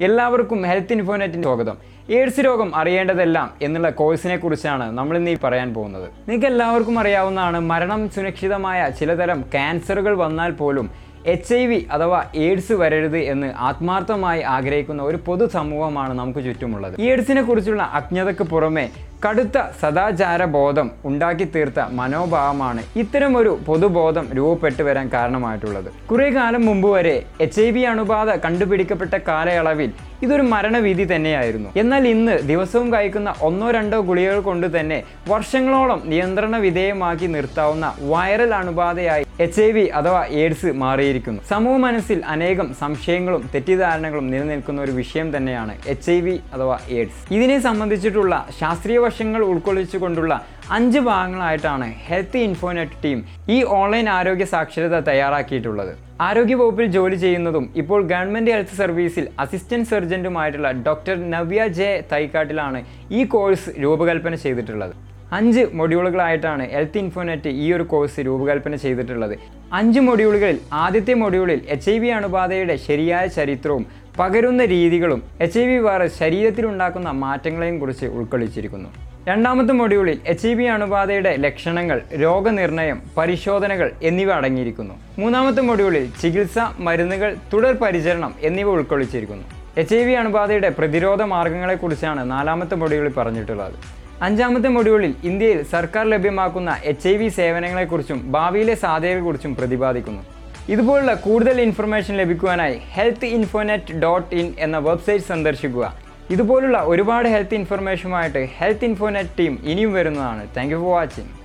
എല്ലാവർക്കും ഹെൽത്ത് ഇൻഫോനെറ്റിന് സ്വാഗതം എയ്ഡ്സ് രോഗം അറിയേണ്ടതെല്ലാം എന്നുള്ള കോഴ്സിനെ കുറിച്ചാണ് നമ്മൾ ഇന്ന് ഈ പറയാൻ പോകുന്നത് നിങ്ങൾക്ക് എല്ലാവർക്കും അറിയാവുന്നതാണ് മരണം സുരക്ഷിതമായ ചിലതരം ക്യാൻസറുകൾ വന്നാൽ പോലും എച്ച് ഐ വി അഥവാ എയ്ഡ്സ് വരരുത് എന്ന് ആത്മാർത്ഥമായി ആഗ്രഹിക്കുന്ന ഒരു പൊതു സമൂഹമാണ് നമുക്ക് ചുറ്റുമുള്ളത് ഈ എയ്ഡ്സിനെ കുറിച്ചുള്ള അജ്ഞതയ്ക്ക് പുറമെ കടുത്ത സദാചാര ബോധം ഉണ്ടാക്കി തീർത്ത മനോഭാവമാണ് ഇത്തരം ഒരു പൊതുബോധം രൂപപ്പെട്ടു വരാൻ കാരണമായിട്ടുള്ളത് കുറെ കാലം മുമ്പ് വരെ എച്ച് ഐ വി അണുബാധ കണ്ടുപിടിക്കപ്പെട്ട കാലയളവിൽ ഇതൊരു മരണവിധി തന്നെയായിരുന്നു എന്നാൽ ഇന്ന് ദിവസവും കഴിക്കുന്ന ഒന്നോ രണ്ടോ ഗുളികകൾ കൊണ്ട് തന്നെ വർഷങ്ങളോളം നിയന്ത്രണ വിധേയമാക്കി നിർത്താവുന്ന വൈറൽ അണുബാധയായി എച്ച് ഐ വി അഥവാ എയ്ഡ്സ് മാറിയിരിക്കുന്നു സമൂഹ മനസ്സിൽ അനേകം സംശയങ്ങളും തെറ്റിദ്ധാരണകളും നിലനിൽക്കുന്ന ഒരു വിഷയം തന്നെയാണ് എച്ച് ഐ വി അഥവാ എയ്ഡ്സ് ഇതിനെ സംബന്ധിച്ചിട്ടുള്ള ശാസ്ത്രീയ വശങ്ങൾ ഉൾക്കൊള്ളിച്ചുകൊണ്ടുള്ള അഞ്ച് ഭാഗങ്ങളായിട്ടാണ് ഹെൽത്ത് ഇൻഫോനെറ്റ് ടീം ഈ ഓൺലൈൻ ആരോഗ്യ സാക്ഷരത തയ്യാറാക്കിയിട്ടുള്ളത് ആരോഗ്യ വകുപ്പിൽ ജോലി ചെയ്യുന്നതും ഇപ്പോൾ ഗവൺമെൻറ് ഹെൽത്ത് സർവീസിൽ അസിസ്റ്റന്റ് സർജൻറ്റുമായിട്ടുള്ള ഡോക്ടർ നവ്യ ജെ തൈക്കാട്ടിലാണ് ഈ കോഴ്സ് രൂപകൽപ്പന ചെയ്തിട്ടുള്ളത് അഞ്ച് മൊഡ്യൂളുകളായിട്ടാണ് ഹെൽത്ത് ഇൻഫോനെറ്റ് ഈ ഒരു കോഴ്സ് രൂപകൽപ്പന ചെയ്തിട്ടുള്ളത് അഞ്ച് മൊഡ്യൂളുകളിൽ ആദ്യത്തെ മൊഡ്യൂളിൽ എച്ച് ഐ വി അണുബാധയുടെ ശരിയായ ചരിത്രവും പകരുന്ന രീതികളും എച്ച് ഐ വി വൈറസ് ശരീരത്തിലുണ്ടാക്കുന്ന മാറ്റങ്ങളെയും കുറിച്ച് ഉൾക്കൊള്ളിച്ചിരിക്കുന്നു രണ്ടാമത്തെ മൊഡ്യൂളിൽ എച്ച് ഐ വി അണുബാധയുടെ ലക്ഷണങ്ങൾ രോഗനിർണയം പരിശോധനകൾ എന്നിവ അടങ്ങിയിരിക്കുന്നു മൂന്നാമത്തെ മൊഡ്യൂളിൽ ചികിത്സ മരുന്നുകൾ തുടർ പരിചരണം എന്നിവ ഉൾക്കൊള്ളിച്ചിരിക്കുന്നു എച്ച് ഐ വി അണുബാധയുടെ പ്രതിരോധ മാർഗങ്ങളെക്കുറിച്ചാണ് നാലാമത്തെ മൊഡ്യൂളിൽ പറഞ്ഞിട്ടുള്ളത് അഞ്ചാമത്തെ മൊഡ്യൂളിൽ ഇന്ത്യയിൽ സർക്കാർ ലഭ്യമാക്കുന്ന എച്ച് ഐ വി സേവനങ്ങളെക്കുറിച്ചും ഭാവിയിലെ സാധ്യതകളെക്കുറിച്ചും പ്രതിപാദിക്കുന്നു ഇതുപോലുള്ള കൂടുതൽ ഇൻഫർമേഷൻ ലഭിക്കുവാനായി ഹെൽത്ത് ഇൻഫോനെറ്റ് ഡോട്ട് ഇൻ എന്ന വെബ്സൈറ്റ് സന്ദർശിക്കുക ഇതുപോലുള്ള ഒരുപാട് ഹെൽത്ത് ഇൻഫർമേഷനുമായിട്ട് ഹെൽത്ത് ഇൻഫോനെറ്റ് ടീം ഇനിയും വരുന്നതാണ് താങ്ക് യു ഫോർ വാച്ചിങ്